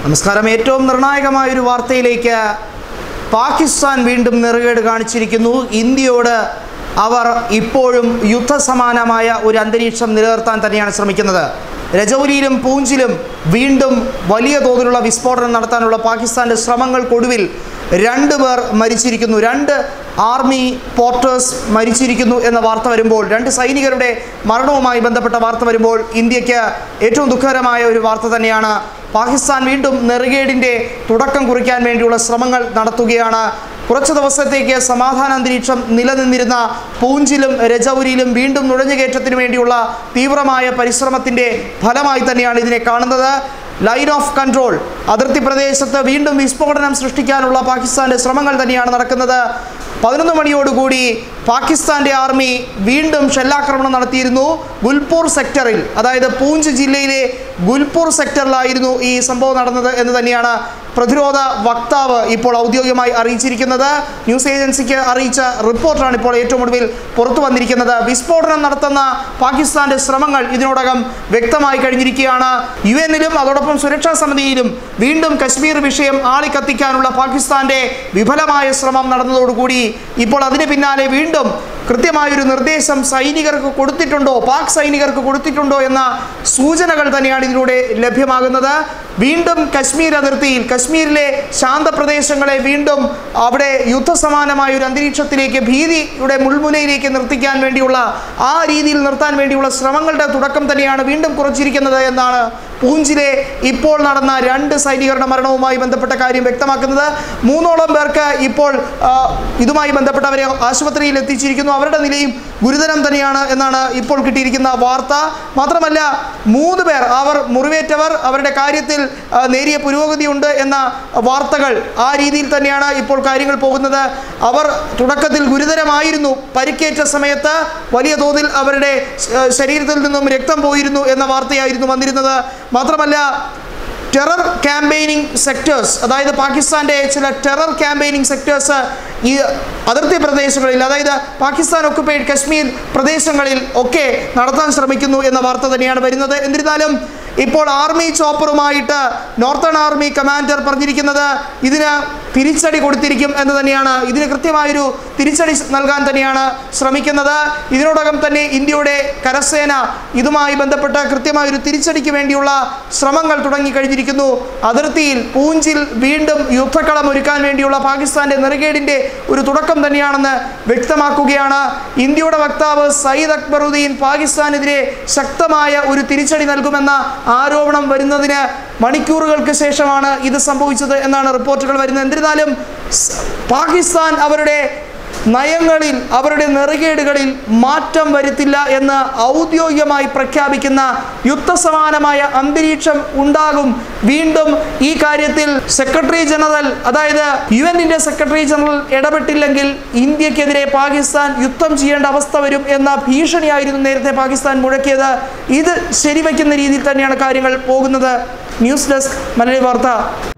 നമസ്കാരം ഏറ്റവും നിർണായകമായ ഒരു വാർത്തയിലേക്ക് പാകിസ്ഥാൻ വീണ്ടും നെറുകേട് കാണിച്ചിരിക്കുന്നു ഇന്ത്യയോട് അവർ ഇപ്പോഴും യുദ്ധസമാനമായ ഒരു അന്തരീക്ഷം നിലനിർത്താൻ തന്നെയാണ് ശ്രമിക്കുന്നത് രജൌരിയിലും പൂഞ്ചിലും വീണ്ടും വലിയ തോതിലുള്ള വിസ്ഫോടനം നടത്താനുള്ള പാകിസ്ഥാൻ്റെ ശ്രമങ്ങൾക്കൊടുവിൽ രണ്ട് പേർ മരിച്ചിരിക്കുന്നു രണ്ട് ആർമി പോർട്ടേഴ്സ് മരിച്ചിരിക്കുന്നു എന്ന വാർത്ത വരുമ്പോൾ രണ്ട് സൈനികരുടെ മരണവുമായി ബന്ധപ്പെട്ട വാർത്ത വരുമ്പോൾ ഇന്ത്യക്ക് ഏറ്റവും ദുഃഖകരമായ ഒരു വാർത്ത തന്നെയാണ് പാകിസ്ഥാൻ വീണ്ടും നെറുകേടിൻ്റെ തുടക്കം കുറിക്കാൻ വേണ്ടിയുള്ള ശ്രമങ്ങൾ നടത്തുകയാണ് കുറച്ച് ദിവസത്തേക്ക് സമാധാന അന്തരീക്ഷം നിലനിന്നിരുന്ന പൂഞ്ചിലും രജൌരിയിലും വീണ്ടും നുഴഞ്ഞുകയറ്റത്തിന് വേണ്ടിയുള്ള തീവ്രമായ പരിശ്രമത്തിൻ്റെ ഫലമായി തന്നെയാണ് ഇതിനെ കാണുന്നത് ലൈൻ ഓഫ് കൺട്രോൾ അതിർത്തി പ്രദേശത്ത് വീണ്ടും വിസ്ഫോടനം സൃഷ്ടിക്കാനുള്ള പാകിസ്ഥാൻ്റെ ശ്രമങ്ങൾ തന്നെയാണ് നടക്കുന്നത് പതിനൊന്ന് മണിയോടുകൂടി പാകിസ്ഥാൻ്റെ ആർമി വീണ്ടും ഷെല്ലാക്രമണം നടത്തിയിരുന്നു ഗുൽപൂർ സെക്ടറിൽ അതായത് പൂഞ്ച് ജില്ലയിലെ ഗുൽപൂർ സെക്ടറിലായിരുന്നു ഈ സംഭവം നടന്നത് എന്ന് തന്നെയാണ് പ്രതിരോധ വക്താവ് ഇപ്പോൾ ഔദ്യോഗികമായി അറിയിച്ചിരിക്കുന്നത് ന്യൂസ് ഏജൻസിക്ക് അറിയിച്ച റിപ്പോർട്ടാണ് ഇപ്പോൾ ഏറ്റവും ഒടുവിൽ പുറത്തു വന്നിരിക്കുന്നത് വിസ്ഫോടനം നടത്തുന്ന പാകിസ്ഥാന്റെ ശ്രമങ്ങൾ ഇതിനോടകം വ്യക്തമായി കഴിഞ്ഞിരിക്കുകയാണ് യു എന്നിലും അതോടൊപ്പം സുരക്ഷാ സമിതിയിലും വീണ്ടും കശ്മീർ വിഷയം ആളിക്കത്തിക്കാനുള്ള പാകിസ്ഥാന്റെ വിഫലമായ ശ്രമം നടന്നതോടുകൂടി ഇപ്പോൾ അതിന് പിന്നാലെ വീണ്ടും കൃത്യമായൊരു നിർദ്ദേശം സൈനികർക്ക് കൊടുത്തിട്ടുണ്ടോ പാക് സൈനികർക്ക് കൊടുത്തിട്ടുണ്ടോ എന്ന സൂചനകൾ തന്നെയാണ് ഇതിലൂടെ ലഭ്യമാകുന്നത് വീണ്ടും കശ്മീർ അതിർത്തിയിൽ കശ്മീരിലെ ശാന്തപ്രദേശങ്ങളെ വീണ്ടും അവിടെ യുദ്ധസമാനമായ ഒരു അന്തരീക്ഷത്തിലേക്ക് ഭീതിയുടെ മുൾമുനയിലേക്ക് നിർത്തിക്കാൻ വേണ്ടിയുള്ള ആ രീതിയിൽ നിർത്താൻ വേണ്ടിയുള്ള ശ്രമങ്ങളുടെ തുടക്കം തന്നെയാണ് വീണ്ടും കുറച്ചിരിക്കുന്നത് എന്നാണ് പൂഞ്ചിലെ ഇപ്പോൾ നടന്ന രണ്ട് സൈനികരുടെ മരണവുമായി ബന്ധപ്പെട്ട കാര്യം വ്യക്തമാക്കുന്നത് മൂന്നോളം പേർക്ക് ഇപ്പോൾ ആ, ഇതുമായി ബന്ധപ്പെട്ടവരെ ആശുപത്രിയിൽ എത്തിച്ചിരിക്കുന്നു അവരുടെ നിലയും ഗുരുതരം തന്നെയാണ് എന്നാണ് ഇപ്പോൾ കിട്ടിയിരിക്കുന്ന വാർത്ത മാത്രമല്ല മൂന്ന് പേർ അവർ മുറിവേറ്റവർ അവരുടെ കാര്യത്തിൽ ആ, നേരിയ പുരോഗതിയുണ്ട് എന്ന വാർത്തകൾ ആ രീതിയിൽ തന്നെയാണ് ഇപ്പോൾ കാര്യങ്ങൾ പോകുന്നത് അവർ തുടക്കത്തിൽ ഗുരുതരമായിരുന്നു പരിക്കേറ്റ സമയത്ത് വലിയ തോതിൽ അവരുടെ ശ- ശരീരത്തിൽ നിന്നും രക്തം പോയിരുന്നു എന്ന വാർത്തയായിരുന്നു വന്നിരുന്നത് മാത്രമല്ല ടെറർ ക്യാമ്പയിനിങ് സെക്ടേഴ്സ് അതായത് പാകിസ്ഥാൻ്റെ ചില ടെറർ ക്യാമ്പയിനിങ് സെക്ടേഴ്സ് ഈ അതിർത്തി പ്രദേശങ്ങളിൽ അതായത് പാകിസ്ഥാൻ ഒക്കുപ്പൈഡ് കശ്മീർ പ്രദേശങ്ങളിൽ ഒക്കെ നടത്താൻ ശ്രമിക്കുന്നു എന്ന വാർത്ത തന്നെയാണ് വരുന്നത് എന്നിരുന്നാലും ഇപ്പോൾ ആർമി ചോപ്പറുമായിട്ട് നോർത്തേൺ ആർമി കമാൻഡർ പറഞ്ഞിരിക്കുന്നത് ഇതിന് തിരിച്ചടി കൊടുത്തിരിക്കും എന്ന് തന്നെയാണ് ഇതിന് കൃത്യമായൊരു തിരിച്ചടി നൽകാൻ തന്നെയാണ് ശ്രമിക്കുന്നത് ഇതിനോടകം തന്നെ ഇന്ത്യയുടെ കരസേന ഇതുമായി ബന്ധപ്പെട്ട് കൃത്യമായൊരു തിരിച്ചടിക്ക് വേണ്ടിയുള്ള ശ്രമങ്ങൾ തുടങ്ങിക്കഴിഞ്ഞിരിക്കുന്നു അതിർത്തിയിൽ പൂഞ്ചിൽ വീണ്ടും യുദ്ധക്കളം ഒരുക്കാൻ വേണ്ടിയുള്ള പാകിസ്ഥാന്റെ നെറുകേടിന്റെ ഒരു തുടക്കം തന്നെയാണെന്ന് വ്യക്തമാക്കുകയാണ് ഇന്ത്യയുടെ വക്താവ് സയ്യിദ് അക്ബറുദ്ദീൻ പാകിസ്ഥാനെതിരെ ശക്തമായ ഒരു തിരിച്ചടി നൽകുമെന്ന ആരോപണം വരുന്നതിന് മണിക്കൂറുകൾക്ക് ശേഷമാണ് ഇത് സംഭവിച്ചത് എന്നാണ് റിപ്പോർട്ടുകൾ വരുന്നത് എന്നിരുന്നാലും സ് പാകിസ്ഥാൻ അവരുടെ നയങ്ങളിൽ അവരുടെ നെറുകേടുകളിൽ മാറ്റം വരുത്തില്ല എന്ന് ഔദ്യോഗികമായി പ്രഖ്യാപിക്കുന്ന യുദ്ധസമാനമായ അന്തരീക്ഷം ഉണ്ടാകും വീണ്ടും ഈ കാര്യത്തിൽ സെക്രട്ടറി ജനറൽ അതായത് യു എന്നിന്റെ സെക്രട്ടറി ജനറൽ ഇടപെട്ടില്ലെങ്കിൽ ഇന്ത്യക്കെതിരെ പാകിസ്ഥാൻ യുദ്ധം ചെയ്യേണ്ട അവസ്ഥ വരും എന്ന ഭീഷണിയായിരുന്നു നേരത്തെ പാകിസ്ഥാൻ മുഴക്കിയത് ഇത് ശരിവയ്ക്കുന്ന രീതിയിൽ തന്നെയാണ് കാര്യങ്ങൾ പോകുന്നത് ന്യൂസ് ഡെസ്ക് മലയാളി വാർത്ത